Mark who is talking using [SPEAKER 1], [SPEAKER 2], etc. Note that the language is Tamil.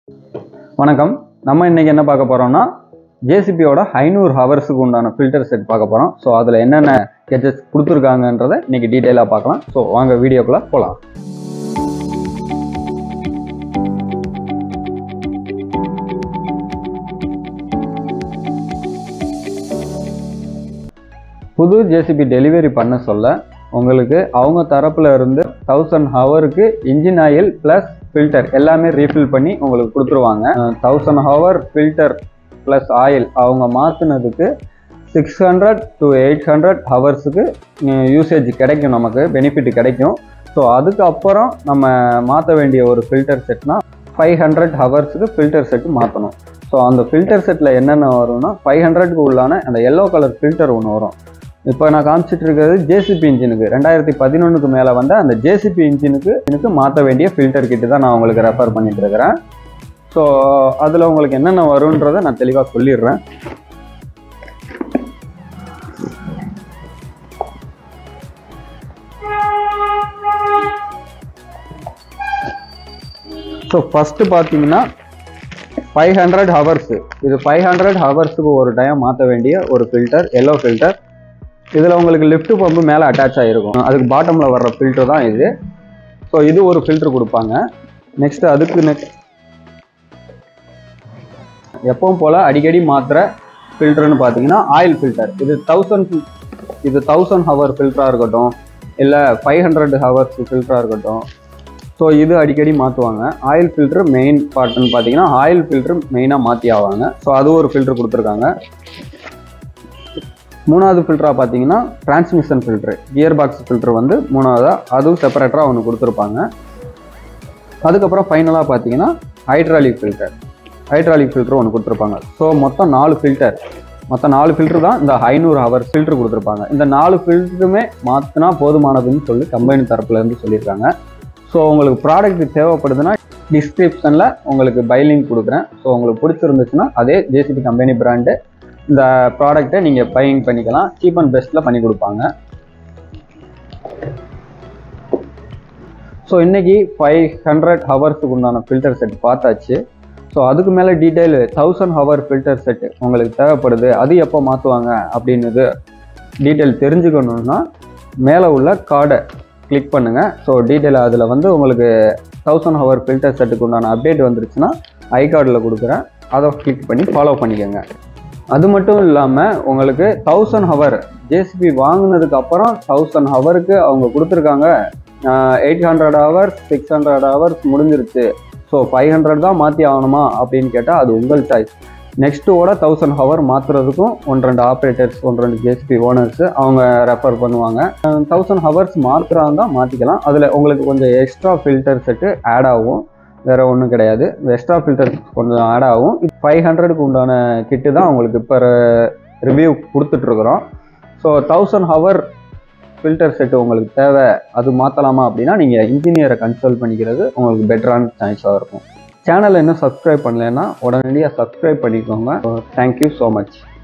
[SPEAKER 1] வணக்கம் நம்ம இன்னைக்கு என்ன பார்க்க போறோம்னா ஜேசிபியோட ஐநூறு ஹவர்ஸுக்கு உண்டான ஃபில்டர் செட் பார்க்க போறோம் ஸோ அதில் என்னென்ன கெஜெட்ஸ் கொடுத்துருக்காங்கன்றதை இன்னைக்கு டீட்டெயிலாக பார்க்கலாம் ஸோ வாங்க வீடியோக்குள்ள போகலாம் புது ஜேசிபி டெலிவரி பண்ண சொல்ல உங்களுக்கு அவங்க தரப்புல இருந்து தௌசண்ட் ஹவருக்கு இன்ஜின் ஆயில் ப்ளஸ் ஃபில்டர் எல்லாமே ரீஃபில் பண்ணி உங்களுக்கு கொடுத்துருவாங்க thousand hour filter plus oil அவங்க மாற்றினதுக்கு six hundred to eight hundred ஹவர்ஸுக்கு யூசேஜ் கிடைக்கும் நமக்கு பெனிஃபிட் கிடைக்கும் ஸோ அதுக்கப்புறம் நம்ம மாற்ற வேண்டிய ஒரு ஃபில்டர் செட்னா ஃபைவ் ஹண்ட்ரட் ஹவர்ஸுக்கு ஃபில்டர் செட்டு மாற்றணும் ஸோ அந்த ஃபில்டர் செட்டில் என்னென்ன வரும்னா ஃபைவ் ஹண்ட்ரட்க்கு உள்ளான அந்த எல்லோ கலர் ஃபில்டர் ஒன்று வரும் இப்போ நான் காமிச்சிட்டு இருக்கிறது ஜேசிபி இன்ஜினுக்கு ரெண்டாயிரத்தி பதினொன்றுக்கு மேலே வந்த அந்த ஜேசிபி இன்ஜினுக்கு எனக்கு மாற்ற வேண்டிய ஃபில்டர் கிட்ட தான் நான் உங்களுக்கு ரெஃபர் பண்ணிட்டு இருக்கிறேன் ஸோ அதில் உங்களுக்கு என்னென்ன வரும்ன்றதை நான் தெளிவாக சொல்லிடுறேன் ஸோ ஃபஸ்ட்டு பார்த்தீங்கன்னா ஃபைவ் ஹண்ட்ரட் ஹவர்ஸு இது ஃபைவ் ஹண்ட்ரட் ஹவர்ஸுக்கு ஒரு டைம் மாற்ற வேண்டிய ஒரு ஃபில்டர் எல்லோ ஃபில்டர் இதில் உங்களுக்கு லிஃப்ட் பம்பு மேலே அட்டாச் ஆகிருக்கும் அதுக்கு பாட்டமில் வர்ற ஃபில்டர் தான் இது ஸோ இது ஒரு ஃபில்டர் கொடுப்பாங்க நெக்ஸ்ட் அதுக்கு நெக்ஸ்ட் எப்பவும் போல் அடிக்கடி மாற்றுற ஃபில்டர்னு பார்த்தீங்கன்னா ஆயில் ஃபில்டர் இது தௌசண்ட் இது தௌசண்ட் ஹவர் ஃபில்டராக இருக்கட்டும் இல்லை ஃபைவ் ஹண்ட்ரட் ஹவர்ஸ் ஃபில்டராக இருக்கட்டும் ஸோ இது அடிக்கடி மாற்றுவாங்க ஆயில் ஃபில்டர் மெயின் பார்ட்னு பார்த்தீங்கன்னா ஆயில் ஃபில்டர் மெயினாக மாற்றி ஆவாங்க ஸோ அது ஒரு ஃபில்டர் கொடுத்துருக்காங்க மூணாவது ஃபில்டராக பார்த்தீங்கன்னா transmission filter gearbox filter வந்து மூணாவதாக அதுவும் செப்பரேட்டராக ஒன்று கொடுத்துருப்பாங்க அதுக்கப்புறம் ஃபைனலாக பார்த்தீங்கன்னா ஹைட்ராலிக் ஃபில்டர் ஹைட்ராலிக் ஃபில்டர் ஒன்று கொடுத்துருப்பாங்க ஸோ மொத்தம் நாலு ஃபில்டர் மொத்தம் நாலு ஃபில்டர் தான் இந்த ஐநூறு ஹவர் ஃபில்டர் கொடுத்துருப்பாங்க இந்த நாலு ஃபில்டருமே மாற்றினா போதுமானதுன்னு சொல்லி கம்பெனி தரப்புலேருந்து சொல்லியிருக்காங்க ஸோ உங்களுக்கு ப்ராடக்ட் தேவைப்படுதுன்னா டிஸ்கிரிப்ஷனில் உங்களுக்கு பைலிங் கொடுக்குறேன் ஸோ உங்களுக்கு பிடிச்சிருந்துச்சுன்னா அதே ஜேசிபி கம்பெனி பிராண்டு இந்த ப்ராடக்ட்டை நீங்கள் பையிங் பண்ணிக்கலாம் சீப் அண்ட் பெஸ்ட்டில் பண்ணி கொடுப்பாங்க ஸோ இன்றைக்கி ஃபைவ் ஹண்ட்ரட் ஹவர்ஸுக்கு உண்டான ஃபில்டர் செட் பார்த்தாச்சு ஸோ அதுக்கு மேலே detail thousand hour filter set உங்களுக்கு தேவைப்படுது அது எப்போ மாற்றுவாங்க அப்படின்னுது டீட்டெயில் தெரிஞ்சுக்கணுன்னா மேலே உள்ள கார்டை கிளிக் பண்ணுங்கள் ஸோ டீட்டெயில் அதில் வந்து உங்களுக்கு தௌசண்ட் ஹவர் ஃபில்டர் செட்டுக்கு உண்டான அப்டேட் வந்துருச்சுன்னா ஐ கார்டில் கொடுக்குறேன் அதை கிளிக் பண்ணி ஃபாலோ பண்ணிக்கோங்க அது மட்டும் இல்லாமல் உங்களுக்கு தௌசண்ட் ஹவர் ஜேசிபி வாங்கினதுக்கு அப்புறம் தௌசண்ட் ஹவருக்கு அவங்க கொடுத்துருக்காங்க eight hundred hours six hundred hours முடிஞ்சிருச்சு ஸோ ஃபைவ் ஹண்ட்ரட் தான் மாற்றி ஆகணுமா அப்படின்னு கேட்டால் அது உங்கள் சாய்ஸ் நெக்ஸ்ட்டோட தௌசண்ட் ஹவர் மாற்றுறதுக்கும் ஒன்று ரெண்டு ஆப்ரேட்டர்ஸ் ஒன்று ரெண்டு ஜேசிபி ஓனர்ஸ் அவங்க ரெஃபர் பண்ணுவாங்க தௌசண்ட் ஹவர்ஸ் மாற்றுறாங்க தான் மாற்றிக்கலாம் அதில் உங்களுக்கு கொஞ்சம் எக்ஸ்ட்ரா ஃபில்டர் செட்டு ஆட் ஆகும் வேறு ஒன்றும் கிடையாது எக்ஸ்ட்ரா ஃபில்டர் கொஞ்சம் ஆட் ஆகும் ஃபைவ் ஹண்ட்ரடுக்கு உண்டான கிட்டு தான் உங்களுக்கு இப்போ ரிவ்யூ கொடுத்துட்ருக்குறோம் so thousand hour filter set உங்களுக்கு தேவை அது மாற்றலாமா அப்படின்னா நீங்கள் இன்ஜினியரை கன்சல்ட் பண்ணிக்கிறது உங்களுக்கு பெட்டரான சாய்ஸாக இருக்கும் சேனலை இன்னும் சப்ஸ்கிரைப் பண்ணலைன்னா உடனடியாக சப்ஸ்கிரைப் பண்ணிக்கோங்க தேங்க்யூ ஸோ மச்